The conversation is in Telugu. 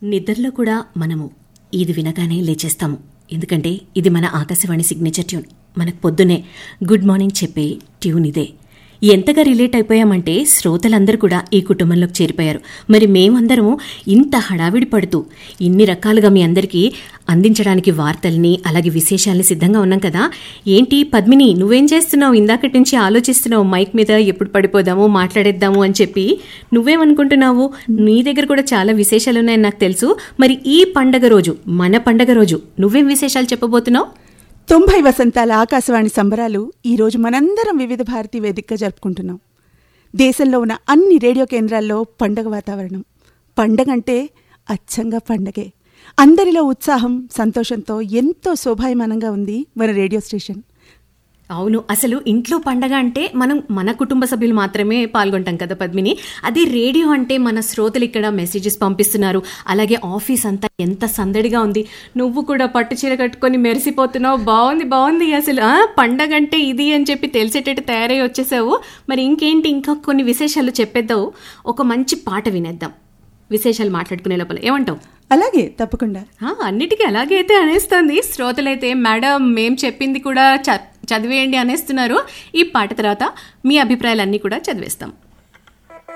నిద్రలో కూడా మనము ఇది వినగానే లేచేస్తాము ఎందుకంటే ఇది మన ఆకాశవాణి సిగ్నేచర్ ట్యూన్ మనకు పొద్దునే గుడ్ మార్నింగ్ చెప్పే ట్యూన్ ఇదే ఎంతగా రిలేట్ అయిపోయామంటే శ్రోతలందరూ కూడా ఈ కుటుంబంలోకి చేరిపోయారు మరి మేమందరము ఇంత హడావిడి పడుతూ ఇన్ని రకాలుగా మీ అందరికీ అందించడానికి వార్తల్ని అలాగే విశేషాల్ని సిద్ధంగా ఉన్నాం కదా ఏంటి పద్మిని నువ్వేం చేస్తున్నావు ఇందాకటి నుంచి ఆలోచిస్తున్నావు మైక్ మీద ఎప్పుడు పడిపోదాము మాట్లాడేద్దాము అని చెప్పి నువ్వేమనుకుంటున్నావు నీ దగ్గర కూడా చాలా విశేషాలు ఉన్నాయని నాకు తెలుసు మరి ఈ పండగ రోజు మన పండగ రోజు నువ్వేం విశేషాలు చెప్పబోతున్నావు తొంభై వసంతాల ఆకాశవాణి సంబరాలు ఈరోజు మనందరం వివిధ భారతి వేదికగా జరుపుకుంటున్నాం దేశంలో ఉన్న అన్ని రేడియో కేంద్రాల్లో పండగ వాతావరణం పండగ అంటే అచ్చంగా పండగే అందరిలో ఉత్సాహం సంతోషంతో ఎంతో శోభాయమానంగా ఉంది మన రేడియో స్టేషన్ అవును అసలు ఇంట్లో పండగ అంటే మనం మన కుటుంబ సభ్యులు మాత్రమే పాల్గొంటాం కదా పద్మిని అదే రేడియో అంటే మన శ్రోతలు ఇక్కడ మెసేజెస్ పంపిస్తున్నారు అలాగే ఆఫీస్ అంతా ఎంత సందడిగా ఉంది నువ్వు కూడా పట్టు చీర కట్టుకొని మెరిసిపోతున్నావు బాగుంది బాగుంది అసలు ఆ, పండగ అంటే ఇది అని చెప్పి తెలిసేటట్టు తయారై వచ్చేసావు మరి ఇంకేంటి ఇంకా కొన్ని విశేషాలు చెప్పేద్దావు ఒక మంచి పాట వినేద్దాం విశేషాలు మాట్లాడుకునే లోపల ఏమంటావు అలాగే తప్పకుండా ఆ, అన్నిటికీ అలాగే అయితే అనేస్తుంది శ్రోతలైతే మేడం మేం చెప్పింది కూడా చ- చదివేయండి అనేస్తున్నారు ఈ పాట తర్వాత మీ అభిప్రాయాలన్నీ కూడా చదివేస్తాం